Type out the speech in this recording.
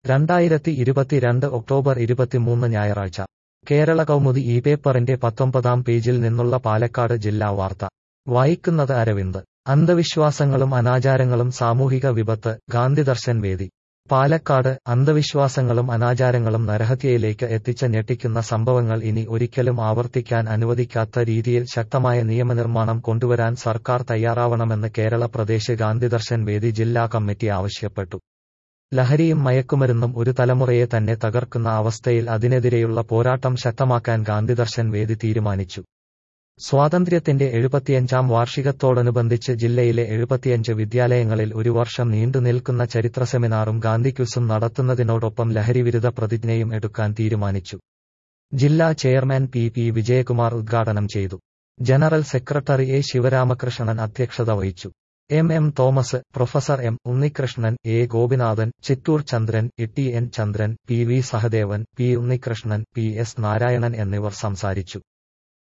രണ്ടായിരത്തി ഇരുപത്തിരണ്ട് ഒക്ടോബർ ഇരുപത്തിമൂന്ന് ഞായറാഴ്ച കേരള കൗമുദി ഈ പേപ്പറിന്റെ പത്തൊമ്പതാം പേജിൽ നിന്നുള്ള പാലക്കാട് ജില്ലാ വാർത്ത വായിക്കുന്നത് അരവിന്ദ് അന്ധവിശ്വാസങ്ങളും അനാചാരങ്ങളും സാമൂഹിക വിപത്ത് ഗാന്ധിദർശൻ വേദി പാലക്കാട് അന്ധവിശ്വാസങ്ങളും അനാചാരങ്ങളും നരഹത്യയിലേക്ക് എത്തിച്ച ഞെട്ടിക്കുന്ന സംഭവങ്ങൾ ഇനി ഒരിക്കലും ആവർത്തിക്കാൻ അനുവദിക്കാത്ത രീതിയിൽ ശക്തമായ നിയമനിർമ്മാണം കൊണ്ടുവരാൻ സർക്കാർ തയ്യാറാവണമെന്ന് കേരള പ്രദേശ് ഗാന്ധിദർശൻ വേദി ജില്ലാ കമ്മിറ്റി ആവശ്യപ്പെട്ടു ലഹരിയും മയക്കുമരുന്നും ഒരു തലമുറയെ തന്നെ തകർക്കുന്ന അവസ്ഥയിൽ അതിനെതിരെയുള്ള പോരാട്ടം ശക്തമാക്കാൻ ഗാന്ധിദർശൻ വേദി തീരുമാനിച്ചു സ്വാതന്ത്ര്യത്തിന്റെ എഴുപത്തിയഞ്ചാം വാർഷികത്തോടനുബന്ധിച്ച് ജില്ലയിലെ എഴുപത്തിയഞ്ച് വിദ്യാലയങ്ങളിൽ ഒരു വർഷം നീണ്ടുനിൽക്കുന്ന ചരിത്ര സെമിനാറും ഗാന്ധി ക്വിസും നടത്തുന്നതിനോടൊപ്പം ലഹരിവിരുദ്ധ പ്രതിജ്ഞയും എടുക്കാൻ തീരുമാനിച്ചു ജില്ലാ ചെയർമാൻ പി പി വിജയകുമാർ ഉദ്ഘാടനം ചെയ്തു ജനറൽ സെക്രട്ടറി എ ശിവരാമകൃഷ്ണൻ അധ്യക്ഷത വഹിച്ചു M M Thomas professor M Unnikrishnan A Gopinathan Chittoor Chandran E N Chandran P V Sahadevan P Unnikrishnan P S Narayanan എന്നിവർ സംസാരിച്ചു